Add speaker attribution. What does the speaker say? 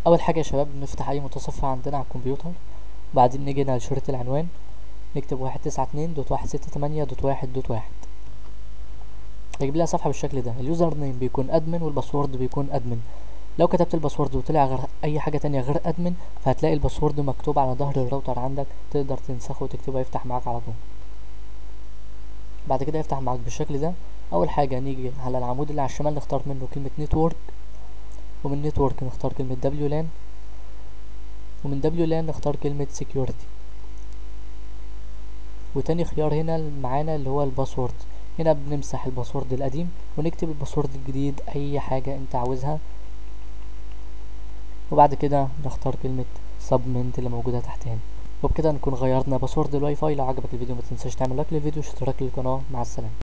Speaker 1: اول حاجه يا شباب نفتح اي متصفح عندنا على الكمبيوتر وبعدين نيجي هنا لشريط العنوان نكتب واحد تسعة اتنين دوت واحد ستة تمانية دوت واحد دوت واحد هيجيب لها صفحه بالشكل ده اليوزر نيم بيكون ادمن والباسورد بيكون ادمن لو كتبت الباسورد وطلع غير اي حاجه تانية غير ادمن فهتلاقي الباسورد مكتوب على ظهر الراوتر عندك تقدر تنسخه وتكتبه يفتح معاك على طول بعد كده يفتح معاك بالشكل ده اول حاجه نيجي على العمود اللي على الشمال نختار منه كلمه نتورك ومن نتورك نختار كلمه دبليو لان ومن دبليو لان نختار كلمه سكيورتي وتاني خيار هنا معانا اللي هو الباسورد هنا بنمسح الباسورد القديم ونكتب الباسورد الجديد اي حاجه انت عاوزها وبعد كده نختار كلمة سبمنت اللي موجودة تحت هنا وبكده نكون غيرنا باسورد الواي فاي لو عجبك الفيديو ما تنساش تعمل لايك للفيديو واشتراك للقناة مع السلامة